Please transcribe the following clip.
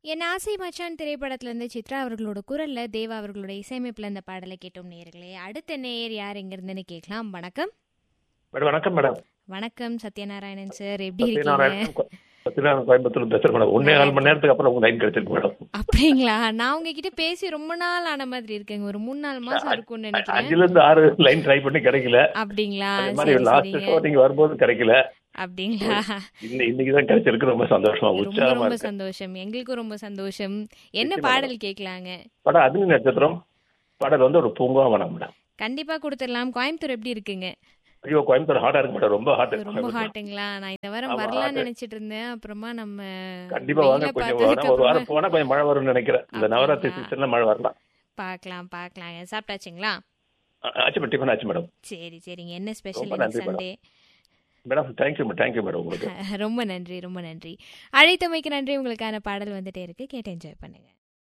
என் ஆசை மச்சான் திரைப்படத்துல இருந்து சித்ரா அவர்களோட குரல்ல தேவா அவர்களோட இசையமைப்புல இந்த பாடலை கேட்டோம் நேயர்களே அடுத்த நேயர் யார் எங்க இருந்துன்னு கேட்கலாம் வணக்கம் மேடம் வணக்கம் மேடம் வணக்கம் சத்யநாராயணன் சார் எப்படி இருக்கீங்க சத்யநாராயணன் கோ- சத்யநாராயணன் கோயம்புத்தூர் பேசுறேன் மேடம் ஒன்னே கால் மணி நேரத்துக்கு அப்புறம் உங்க லைன் கிடைச்சிருக்கு மேடம் அப்படிங்களா நான் உங்ககிட்ட பேசி ரொம்ப நாள் ஆன மாதிரி இருக்கேங்க ஒரு மூணு நாலு மாசம் இருக்கும்னு நினைக்கிறேன் அஞ்சுல இருந்து ஆறு லைன் ட்ரை பண்ணி கிடைக்கல அப்படிங்களா அதே மாதிரி சரி லாஸ்ட் சரிங்க ஷோ நீங்க வரும்போது கிடைக்கல அப்படிங்களா இன்னை- இன்னைக்கு தான் கிடைச்சிருக்கு ரொம்ப சந்தோஷமா ரொம்ப உற்சாகமா ரொம்ப இருக்கு சந்தோஷம் எங்களுக்கும் ரொம்ப சந்தோஷம் என்ன நிச்சயமா பாடல் கேட்கலாங்க படம் அக்னி நட்சத்திரம் பாடல் வந்து ஒரு பூங்காவனம் மேடம் கண்டிப்பா கொடுத்துடலாம் கோயம்புத்தூர் எப்படி இருக்குங்க ஐயோ கோயம்புத்தூர் ஹாட்டா இருக்கு மேடம் ரொம்ப ஹாட் ரொம்ப ஹாட்டுங்களா நான் இந்த வாரம் ஆமா, வரலாம்னு hot. நினைச்சிட்டு இருந்தேன் அப்புறமா நம்ம கண்டிப்பா வாங்க வெயில கொஞ்சம் பார்த்ததுக்கு வாரம் ஒரு வாரம் அப்புறமா போனா கொஞ்சம் மழை வரும்னு நினைக்கிறேன் இந்த நவராத்திரி அப்படிங்களா? சீசன்ல மழை வரலாம் பார்க்கலாம் பார்க்கலாங்க சாப்பிட்டாச்சுங்களா ஆ- ஆச்சு மேடம் டிஃபன் ஆச்சு மேடம் சரி சரிங்க என்ன ஸ்பெஷல் ரொம்ப நன்றி Sunday madam thank you thank you madam உங்களுக்கு ரொம்ப நன்றி ரொம்ப நன்றி அழைத்தமைக்கு நன்றி உங்களுக்கான பாடல் வந்துட்டே இருக்கு கேட்டு என்ஜாய் பண்ணுங்க